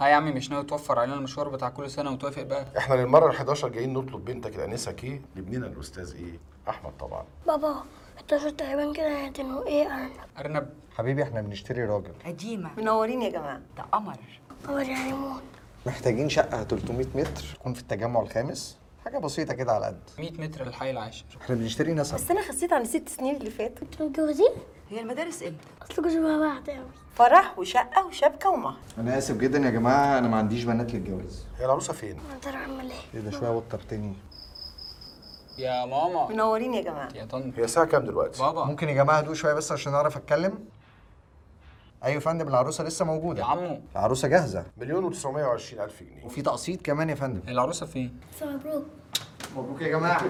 ها يا عمي مش ناوي توفر علينا المشوار بتاع كل سنه وتوافق بقى احنا للمره ال 11 جايين نطلب بنتك الانسه كي لابننا الاستاذ ايه احمد طبعا بابا 11 تقريبا كده هيدنوا ايه ارنب ارنب حبيبي احنا بنشتري راجل قديمة منورين يا جماعه ده قمر بابا دي هيموت محتاجين شقة 300 متر تكون في التجمع الخامس حاجة بسيطة كده على قد 100 متر للحي العاشر احنا بنشتري نسب بس انا خسيت عن الست سنين اللي فاتوا انتوا متجوزين؟ هي المدارس امتى؟ اصل كنتوا شبه بعض قوي فرح وشقه وشبكه ومهر انا اسف جدا يا جماعة انا ما عنديش بنات للجواز هي العروسه فين انت اعمل ايه؟ ايه ده شوية وترتني يا ماما منورين يا جماعه يا طنط هي الساعه كام دلوقتي بابا ممكن يا جماعة هدوء شوية بس عشان اعرف اتكلم ايوه يا فندم العروسة لسه موجودة يا عمو العروسة جاهزة مليون و920 الف جنيه وفي تقسيط كمان يا فندم العروسه فين بس مبروك مبروك يا جماعة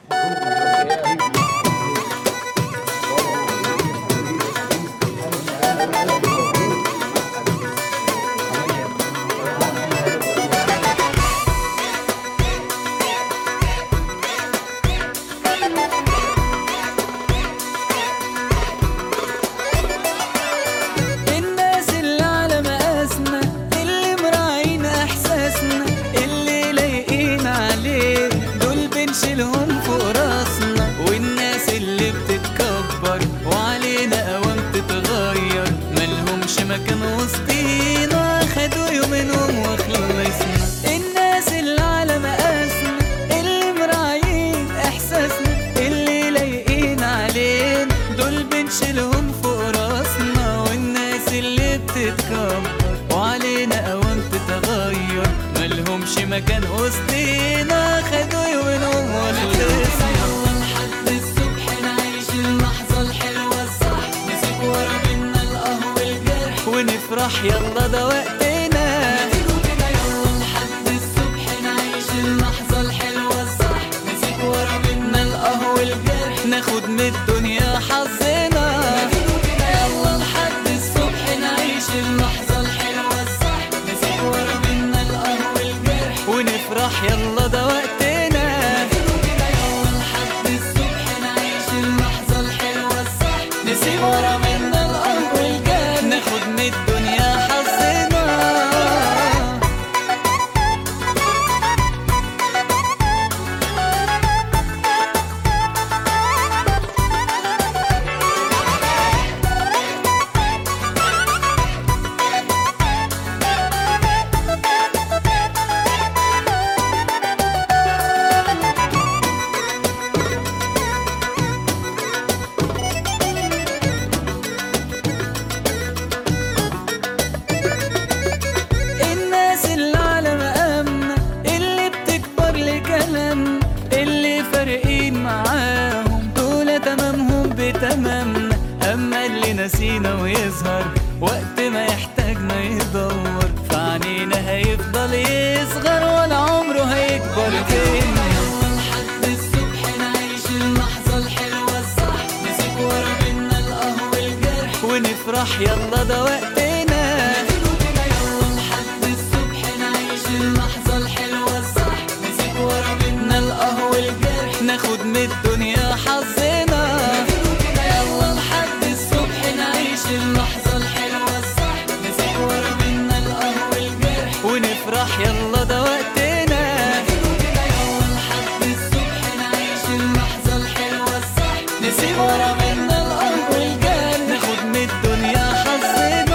الناس اللي على مقاسنا اللي مراعين احساسنا اللي لايقين عليه دول بنشيلهم فوق راسنا والناس اللي بتتكبر وعلينا قوام تتغير ملهمش مكان وسطينا خدوا يومينهم وخلصنا الناس اللي على مقاسنا اللي مراعين احساسنا اللي لايقين علينا دول بنشيلهم فوق راسنا والناس اللي بتتكبر وعلينا قوام تتغير ملهمش مكان وسطينا خدوا يومينهم وخلصنا يلا لحد الصبح نعيش اللحظة الحلوة الصح نسيب ورا منا القهوة الجرح ونفرح يلا ده وقتنا كده يلا لحد الصبح نعيش اللحظة الحلوة الصح نسيب ورا منا القهوة الجرح ناخد من الدنيا حظنا كده يلا لحد الصبح نعيش اللحظة الحلوة الصح نسيب ورا منا القهوة الجرح ونفرح يلا ده وقتنا كده يلا لحد الصبح نعيش اللحظة الحلوة الصح نسيب ورا منا القهوة الجرح ناخد من الدنيا حظنا الناس اللي على مقامنا اللي بتكبر لكلامنا اللي فارقين معاهم دول تمامهم بتمامنا اما اللي نسينا ويظهر وقت ما يحتاجنا يدور فعنينا هيفضل يصغر ولا عمره هيكبر فينا لحد الصبح نعيش اللحظة الحلوة الصح نسيب ورا منا القهوة الجرح ونفرح يلا ده وقتنا كده يلا لحد الصبح نعيش اللحظة الحلوة الصح نسيب ورا منا القهوة الجرح ناخد من الدنيا حظنا كده يلا لحد الصبح نعيش اللحظة الحلوة الصح نسيب ورا منا القهوة الجرح ونفرح يلا ده وقتنا كده يلا لحد الصبح نعيش اللحظة الحلوة الصح نسيب ورا منا القهوة الجرح ناخد من الدنيا حظنا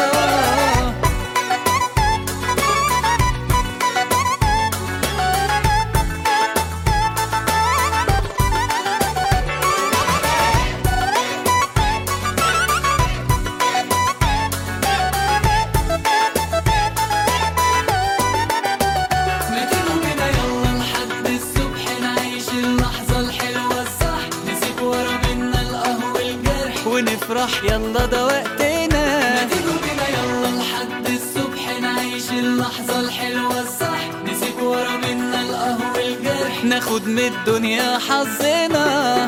ما تيجوا كده يلا لحد الصبح نعيش اللحظة الحلوة الصح نسيب ورا منا القهوة الجرح ونفرح يلا ده وقتنا ما تيجوا كده يلا لحد الصبح نعيش اللحظة الحلوة الصح نسيب ورا منا القهوة الجرح ناخد من الدنيا حظنا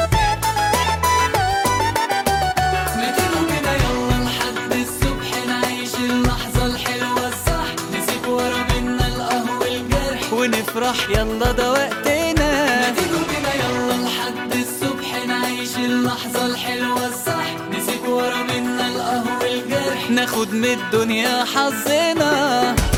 ما تيجوا كده يلا لحد الصبح نعيش ونفرح يلا ده وقتنا ما تيجوا بينا يلا لحد الصبح نعيش اللحظة الحلوة الصح نسيب ورا منا القهوة الجرح ناخد من الدنيا حظنا